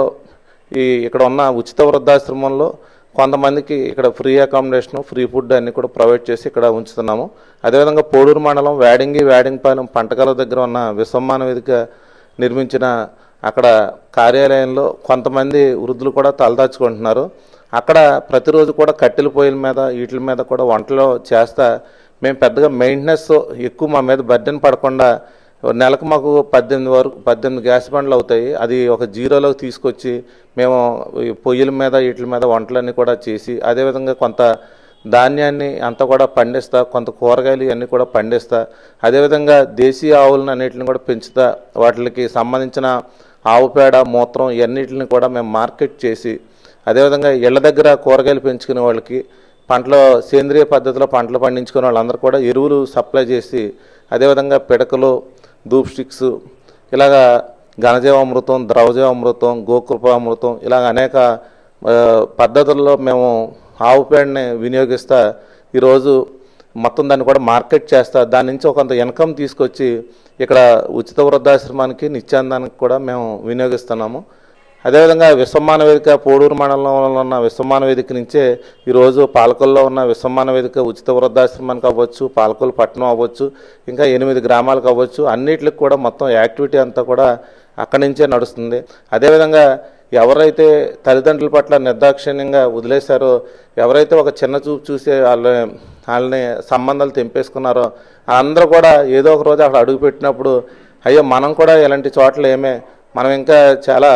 ఈ ఇక్కడ ఉన్న ఉచిత వృద్ధాశ్రమంలో కొంతమందికి ఇక్కడ ఫ్రీ అకామిడేషన్ ఫ్రీ ఫుడ్ అన్ని కూడా ప్రొవైడ్ చేసి ఇక్కడ ఉంచుతున్నాము అదేవిధంగా పోడూరు మండలం వేడింగి వేడింగపాలెం పంటకాల దగ్గర ఉన్న విశ్వమాన వేదిక నిర్మించిన అక్కడ కార్యాలయంలో కొంతమంది వృద్ధులు కూడా తలదాచుకుంటున్నారు అక్కడ ప్రతిరోజు కూడా కట్టెల పొయ్యిల మీద వీటి మీద కూడా వంటలు చేస్తా మేము పెద్దగా మెయింటెనెన్స్ ఎక్కువ మా మీద బర్డెన్ పడకుండా నెలకు మాకు పద్దెనిమిది వరకు పద్దెనిమిది గ్యాస్ బండ్లు అవుతాయి అది ఒక జీరోలోకి తీసుకొచ్చి మేము ఈ పొయ్యిల మీద వీటి మీద వంటలన్నీ కూడా చేసి అదేవిధంగా కొంత ధాన్యాన్ని అంతా కూడా పండిస్తా కొంత కూరగాయలు ఇవన్నీ కూడా పండిస్తా అదేవిధంగా దేశీయ ఆవులను అన్నిటిని కూడా పెంచుతా వాటికి సంబంధించిన ఆవు పేడ మూత్రం ఇవన్నిటిని కూడా మేము మార్కెట్ చేసి అదేవిధంగా ఇళ్ల దగ్గర కూరగాయలు పెంచుకునే వాళ్ళకి పంటలో సేంద్రియ పద్ధతిలో పంటలు పండించుకునే వాళ్ళందరూ కూడా ఎరువులు సప్లై చేసి అదేవిధంగా పిడకలు ధూప్ స్టిక్స్ ఇలాగా ఘనజీవామృతం ద్రవజీవామృతం గోకృపామృతం ఇలాగ అనేక ఆ, పద్ధతుల్లో మేము ఆవు పేడని వినియోగిస్తా ఈరోజు మొత్తం దాన్ని కూడా మార్కెట్ చేస్తా దాని నుంచి ఒక కొంత ఇన్కమ్ తీసుకొచ్చి ఇక్కడ ఉచిత వృద్ధాశ్రమానికి నిత్యానందానికి కూడా మేము వినియోగిస్తున్నాము అదేవిధంగా విశ్వమాన వేదిక పోడూరు మండలంలో ఉన్న విశ్వమాన వేదిక నుంచే ఈరోజు పాలకొల్లో ఉన్న విశ్వమాన వేదిక ఉచిత వృద్ధాశ్రమానికి అవ్వచ్చు పాలకొల్లు పట్టణం అవ్వచ్చు ఇంకా ఎనిమిది గ్రామాలకు అవ్వచ్చు అన్నిటికి కూడా మొత్తం యాక్టివిటీ అంతా కూడా అక్కడి నుంచే నడుస్తుంది అదేవిధంగా ఎవరైతే తల్లిదండ్రుల పట్ల నిర్దాక్షిణ్యంగా వదిలేశారో ఎవరైతే ఒక చిన్న చూపు చూసి వాళ్ళని వాళ్ళని సంబంధాలు తెంపేసుకున్నారో అందరూ కూడా ఏదో ఒక రోజు అక్కడ అడుగు పెట్టినప్పుడు అయ్యో మనం కూడా ఇలాంటి చోట్ల ఏమే మనం ఇంకా చాలా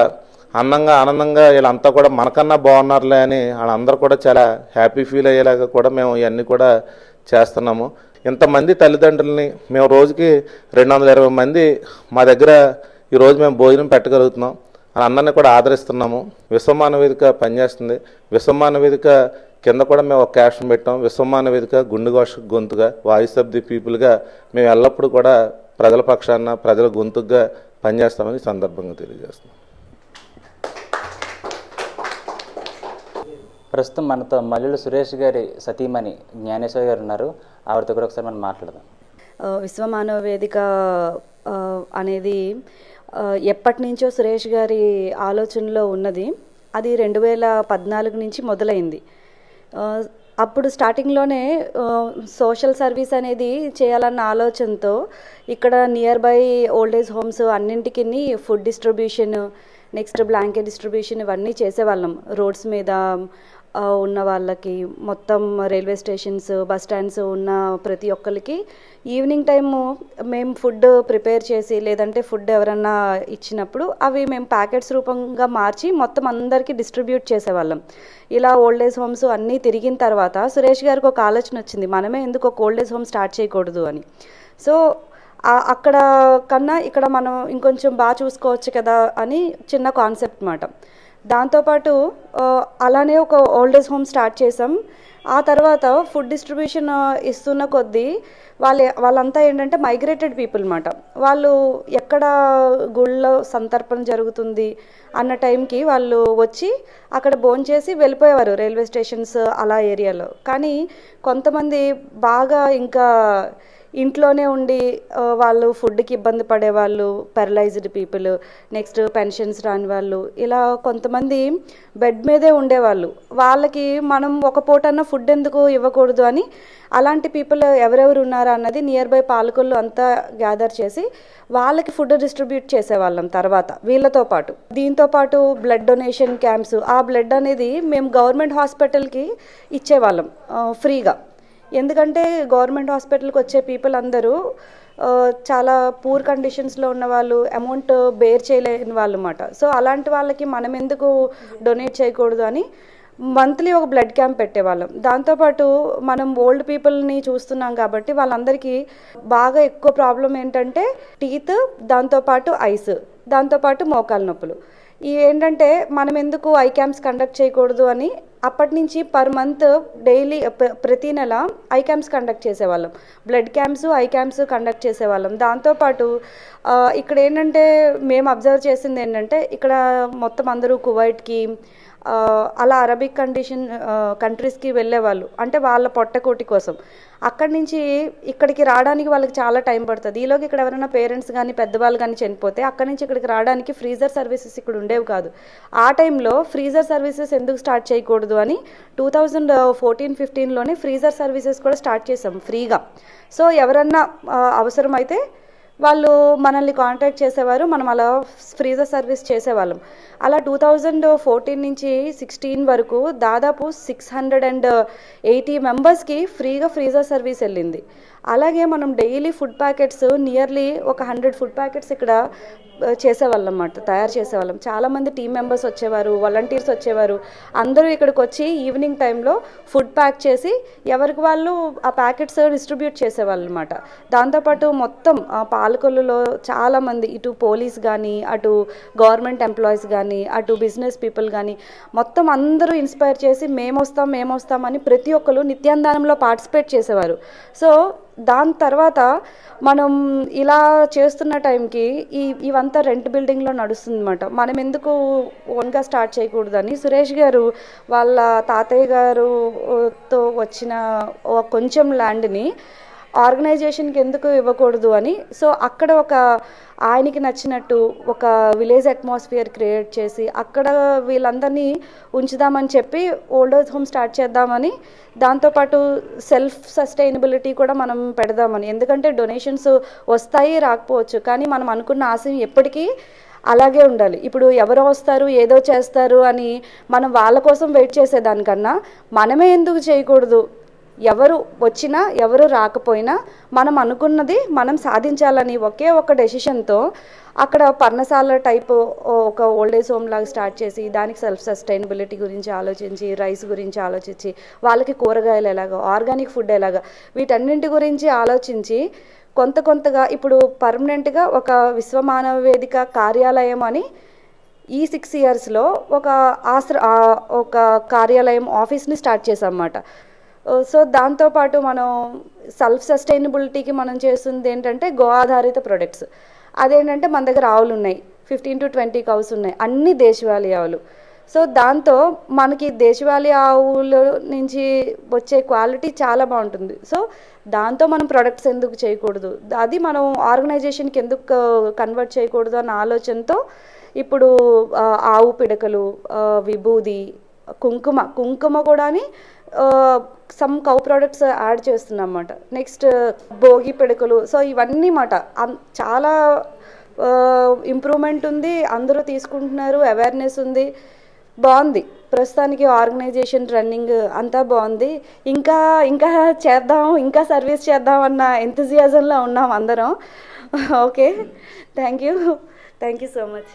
అందంగా ఆనందంగా వీళ్ళంతా కూడా మనకన్నా బాగున్నారులే అని వాళ్ళందరూ కూడా చాలా హ్యాపీ ఫీల్ అయ్యేలాగా కూడా మేము ఇవన్నీ కూడా చేస్తున్నాము ఇంతమంది తల్లిదండ్రులని మేము రోజుకి రెండు వందల ఇరవై మంది మా దగ్గర ఈరోజు మేము భోజనం పెట్టగలుగుతున్నాం అందరినీ కూడా ఆదరిస్తున్నాము విశ్వమాన వేదిక పనిచేస్తుంది విశ్వమాన వేదిక కింద కూడా మేము ఒక క్యాప్షన్ పెట్టాం విశ్వమాన వేదిక గుండెఘోష గొంతుగా వాయిస్ ఆఫ్ ది పీపుల్గా మేము ఎల్లప్పుడూ కూడా ప్రజల పక్షాన ప్రజల గొంతుగా పనిచేస్తామని ఈ సందర్భంగా తెలియజేస్తున్నాం ప్రస్తుతం మనతో మల్లెలు సురేష్ గారి సతీమణి జ్ఞానేశ్వరి గారు ఉన్నారు ఆవిడతో కూడా ఒకసారి మనం మాట్లాడదాం ఆ, విశ్వమానవ వేదిక ఆ, అనేది ఆ, ఎప్పటి నుంచో సురేష్ గారి ఆలోచనలో ఉన్నది అది రెండు వేల పద్నాలుగు నుంచి మొదలైంది ఆ, అప్పుడు స్టార్టింగ్లోనే ఆ, సోషల్ సర్వీస్ అనేది చేయాలన్న ఆలోచనతో ఇక్కడ nearby old age homes అన్నింటికి food distribution next blanket distribution ఇవన్నీ చేసేవాళ్ళం రోడ్స్ మీద ఆ, ఉన్న వాళ్ళకి మొత్తం రైల్వే స్టేషన్స్ బస్ స్టాండ్స్ ఉన్న ప్రతి ఒక్కరికి ఈవినింగ్ టైము మేము ఫుడ్ ప్రిపేర్ చేసి లేదంటే ఫుడ్ ఎవరన్నా ఇచ్చినప్పుడు అవి మేము ప్యాకెట్స్ రూపంగా మార్చి మొత్తం అందరికీ డిస్ట్రిబ్యూట్ చేసేవాళ్ళం ఇలా ఓల్డ్ ఏజ్ హోమ్స్ అన్నీ తిరిగిన తర్వాత సురేష్ గారికి ఒక ఆలోచన వచ్చింది మనమే ఎందుకు ఒక ఓల్డ్ ఏజ్ హోమ్ స్టార్ట్ చేయకూడదు అని సో ఆ- అక్కడ కన్నా ఇక్కడ మనం ఇంకొంచెం బాగా చూసుకోవచ్చు కదా అని చిన్న కాన్సెప్ట్ మాట దాంతోపాటు ఆ, అలానే ఒక ఓల్డ్ ఏజ్ హోమ్ స్టార్ట్ చేసాం ఆ తర్వాత ఫుడ్ డిస్ట్రిబ్యూషన్ ఇస్తున్న కొద్దీ వాళ్ళ వాళ్ళంతా ఏంటంటే మైగ్రేటెడ్ పీపుల్ అనమాట వాళ్ళు ఎక్కడ గుళ్ళో సంతర్పణ జరుగుతుంది అన్న టైంకి వాళ్ళు వచ్చి అక్కడ భోంచేసి వెళ్ళిపోయేవారు రైల్వే స్టేషన్స్ అలా ఏరియాలో కానీ కొంతమంది బాగా ఇంకా ఇంట్లోనే ఉండి ఆ, వాళ్ళు ఫుడ్కి ఇబ్బంది పడేవాళ్ళు పెరలైజ్డ్ పీపుల్ నెక్స్ట్ పెన్షన్స్ రాని వాళ్ళు ఇలా కొంతమంది బెడ్ మీదే ఉండేవాళ్ళు వాళ్ళకి మనం ఒక పూటన్న ఫుడ్ ఎందుకు ఇవ్వకూడదు అని అలాంటి పీపుల్ ఎవరెవరు ఉన్నారా అన్నది నియర్ బై పాలకొల్లు అంతా గ్యాదర్ చేసి వాళ్ళకి ఫుడ్ డిస్ట్రిబ్యూట్ చేసేవాళ్ళం తర్వాత వీళ్ళతో పాటు దీంతో పాటు బ్లడ్ డొనేషన్ క్యాంప్స్ ఆ బ్లడ్ అనేది మేము గవర్నమెంట్ హాస్పిటల్కి ఇచ్చేవాళ్ళం ఆ, ఫ్రీగా ఎందుకంటే గవర్నమెంట్ హాస్పిటల్కి వచ్చే పీపుల్ అందరూ ఆ, చాలా పూర్ కండిషన్స్లో ఉన్న వాళ్ళు అమౌంట్ బేర్ చేయలేని వాళ్ళు అన్నమాట సో అలాంటి వాళ్ళకి మనం ఎందుకు డొనేట్ చేయకూడదు అని మంత్లీ ఒక బ్లడ్ క్యాంప్ పెట్టేవాళ్ళం దాంతోపాటు మనం ఓల్డ్ పీపుల్ని చూస్తున్నాం కాబట్టి వాళ్ళందరికీ బాగా ఎక్కువ ప్రాబ్లం ఏంటంటే టీత్ దాంతోపాటు ఐస్ దాంతోపాటు మోకాలు నొప్పులు ఇవి ఏంటంటే మనం ఎందుకు ఐ క్యాంప్స్ కండక్ట్ చేయకూడదు అని అప్పటి నుంచి పర్ మంత్ డైలీ ప్రతి నెల ఐ క్యాంప్స్ కండక్ట్ చేసేవాళ్ళం blood camps eye camps conduct చేసేవాళ్ళం దాంతోపాటు ఆ, ఇక్కడ ఏంటంటే మేము అబ్జర్వ్ చేసింది ఏంటంటే ఇక్కడ మొత్తం అందరూ కువైట్కి ఆ, అలా అరబిక్ కండిషన్ కంట్రీస్కి వెళ్ళేవాళ్ళు అంటే వాళ్ళ పొట్టకోటి కోసం అక్కడి నుంచి ఇక్కడికి రావడానికి వాళ్ళకి చాలా టైం పడుతుంది ఈలోకి ఇక్కడ ఎవరైనా పేరెంట్స్ కానీ పెద్దవాళ్ళు కానీ చనిపోతే అక్కడి నుంచి ఇక్కడికి రావడానికి ఫ్రీజర్ సర్వీసెస్ ఇక్కడ ఉండేవి కాదు ఆ టైంలో ఫ్రీజర్ సర్వీసెస్ ఎందుకు స్టార్ట్ చేయకూడదు అని టూ థౌజండ్ ఫోర్టీన్ ఫిఫ్టీన్లోనే ఫ్రీజర్ సర్వీసెస్ కూడా స్టార్ట్ చేసాం ఫ్రీగా సో ఎవరన్నా ఆ, అవసరమైతే వాళ్ళు మనల్ని కాంటాక్ట్ చేసేవారు మనం అలా ఫ్రీజర్ సర్వీస్ చేసేవాళ్ళం అలా టూ థౌజండ్ ఫోర్టీన్ నుంచి సిక్స్టీన్ వరకు దాదాపు సిక్స్ హండ్రెడ్ అండ్ ఎయిటీ మెంబర్స్కి ఫ్రీగా ఫ్రీజర్ సర్వీస్ వెళ్ళింది అలాగే మనం డైలీ ఫుడ్ ప్యాకెట్స్ నియర్లీ ఒక హండ్రెడ్ ఫుడ్ ప్యాకెట్స్ ఇక్కడ ఆ, చేసేవాళ్ళం అన్నమాట తయారు చేసేవాళ్ళం చాలామంది టీం మెంబర్స్ వచ్చేవారు వాలంటీర్స్ వచ్చేవారు అందరూ ఇక్కడికి వచ్చి ఈవినింగ్ టైంలో ఫుడ్ ప్యాక్ చేసి ఎవరికి వాళ్ళు ఆ ప్యాకెట్స్ డిస్ట్రిబ్యూట్ చేసేవాళ్ళు అనమాట దాంతోపాటు మొత్తం ఆ పాలకొల్లులో చాలామంది ఇటు పోలీస్ కానీ అటు గవర్నమెంట్ ఎంప్లాయీస్ కానీ అటు బిజినెస్ పీపుల్ కానీ మొత్తం అందరూ ఇన్స్పైర్ చేసి మేము వస్తాం మేము వస్తామని ప్రతి ఒక్కరు నిత్యాన్నదానంలో పార్టిసిపేట్ చేసేవారు సో దాని తర్వాత మనం ఇలా చేస్తున్న టైంకి ఈ ఇవంతా రెంట్ బిల్డింగ్లో నడుస్తుంది అనమాట మనం ఎందుకు ఓన్గా స్టార్ట్ చేయకూడదని సురేష్ గారు వాళ్ళ తాతయ్య గారుతో వచ్చిన ఓ కొంచెం ల్యాండ్ని ఆర్గనైజేషన్కి ఎందుకు ఇవ్వకూడదు అని సో అక్కడ ఒక ఆయనకి నచ్చినట్టు ఒక విలేజ్ అట్మాస్ఫియర్ క్రియేట్ చేసి అక్కడ వీళ్ళందరినీ ఉంచుదామని చెప్పి ఓల్డ్ ఏజ్ హోమ్ స్టార్ట్ చేద్దామని దాంతోపాటు సెల్ఫ్ సస్టైనబిలిటీ కూడా మనం పెడదామని ఎందుకంటే డొనేషన్స్ వస్తాయి రాకపోవచ్చు కానీ మనం అనుకున్న ఆశయం ఎప్పటికీ అలాగే ఉండాలి ఇప్పుడు ఎవరో వస్తారు ఏదో చేస్తారు అని మనం వాళ్ళ కోసం వెయిట్ చేసేదానికన్నా మనమే ఎందుకు చేయకూడదు ఎవరు వచ్చినా ఎవరు రాకపోయినా మనం అనుకున్నది మనం సాధించాలని ఒకే ఒక డెసిషన్తో అక్కడ పర్ణశాల టైప్ ఒక ఓల్డ్ ఏజ్ హోమ్ లాగా స్టార్ట్ చేసి దానికి సెల్ఫ్ సస్టైనబిలిటీ గురించి ఆలోచించి రైస్ గురించి ఆలోచించి వాళ్ళకి కూరగాయలు ఎలాగా ఆర్గానిక్ ఫుడ్ ఎలాగా వీటన్నింటి గురించి ఆలోచించి కొంత కొంతగా ఇప్పుడు పర్మనెంట్గా ఒక విశ్వమానవ వేదిక కార్యాలయం అని ఈ సిక్స్ ఇయర్స్లో ఒక ఆశ్ర ఆ, ఒక కార్యాలయం ఆఫీస్ని స్టార్ట్ చేసాం అన్నమాట సో దాంతోపాటు మనం సెల్ఫ్ సస్టైనబిలిటీకి మనం చేస్తుంది ఏంటంటే గో ఆధారిత ప్రొడక్ట్స్ అదేంటంటే మన దగ్గర ఆవులు ఉన్నాయి ఫిఫ్టీన్ టు ట్వంటీ కౌస్ ఉన్నాయి అన్ని దేశవాళీ ఆవులు సో దాంతో మనకి దేశవాళీ ఆవుల నుంచి వచ్చే క్వాలిటీ చాలా బాగుంటుంది సో దాంతో మనం ప్రొడక్ట్స్ ఎందుకు చేయకూడదు అది మనం ఆర్గనైజేషన్కి ఎందుకు కన్వర్ట్ చేయకూడదు అన్న ఆలోచనతో ఇప్పుడు ఆ, ఆవు పిడకలు ఆ, విభూది కుంకుమ కుంకుమ కూడాని సమ్ కౌ ప్రోడక్ట్స్ యాడ్ చేస్తున్నాం అన్నమాట నెక్స్ట్ భోగి పిడకలు సో ఇవన్నీ మాట అం- చాలా ఇంప్రూవ్మెంట్ ఉంది అందరూ తీసుకుంటున్నారు అవేర్నెస్ ఉంది బాగుంది ప్రస్తుతానికి ఆర్గనైజేషన్ రన్నింగ్ అంతా బాగుంది ఇంకా ఇంకా చేద్దాం ఇంకా సర్వీస్ చేద్దాం అన్న ఎంతజియాజంలో ఉన్నాం అందరం okay thank you thank you so much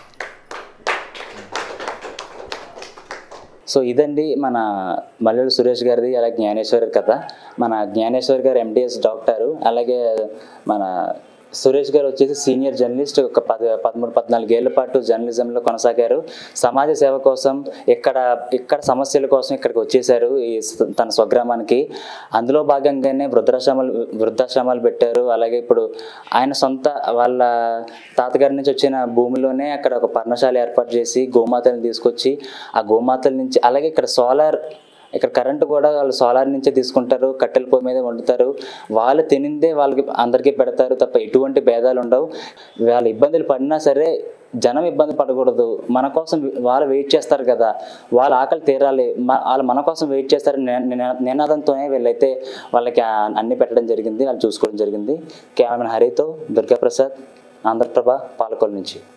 so ఇదండి మన మల్లెడు సురేష్ గారిది అలాగే జ్ఞానేశ్వర్ కథ మన జ్ఞానేశ్వర్ గారు ఎండిఎస్ డాక్టరు అలాగే మన సురేష్ గారు వచ్చేసి సీనియర్ జర్నలిస్ట్ ఒక పది పదమూడు పద్నాలుగు ఏళ్ల పాటు జర్నలిజంలో కొనసాగారు సమాజ సేవ కోసం ఇక్కడ ఇక్కడ సమస్యల కోసం ఇక్కడికి వచ్చేసారు ఈ స- తన స్వగ్రామానికి అందులో భాగంగానే వృద్ధాశ్రమాలు వృద్ధాశ్రమాలు పెట్టారు అలాగే ఇప్పుడు ఆయన సొంత వాళ్ళ తాతగారి నుంచి వచ్చిన భూమిలోనే అక్కడ ఒక పర్ణశాల ఏర్పాటు చేసి గోమాతలను తీసుకొచ్చి ఆ గోమాతల నుంచి అలాగే ఇక్కడ సోలార్ ఇక్కడ కరెంటు కూడా వాళ్ళు సోలార్ నుంచే తీసుకుంటారు కట్టెల పొయ్యి మీద వండుతారు వాళ్ళు తినిందే వాళ్ళకి అందరికీ పెడతారు తప్ప ఎటువంటి భేదాలు ఉండవు వాళ్ళ ఇబ్బందులు పడినా సరే జనం ఇబ్బంది పడకూడదు మన కోసం వాళ్ళు వెయిట్ చేస్తారు కదా వాళ్ళ ఆకలి తీరాలి మ- వాళ్ళు మన కోసం వెయిట్ చేస్తారు నినాదంతోనే వీళ్ళైతే వాళ్ళకి ఆ అన్ని పెట్టడం జరిగింది వాళ్ళు చూసుకోవడం జరిగింది కెమెరామెన్ హరితో దుర్గాప్రసాద్ ఆంధ్రప్రభ పాలకొల్ నుంచి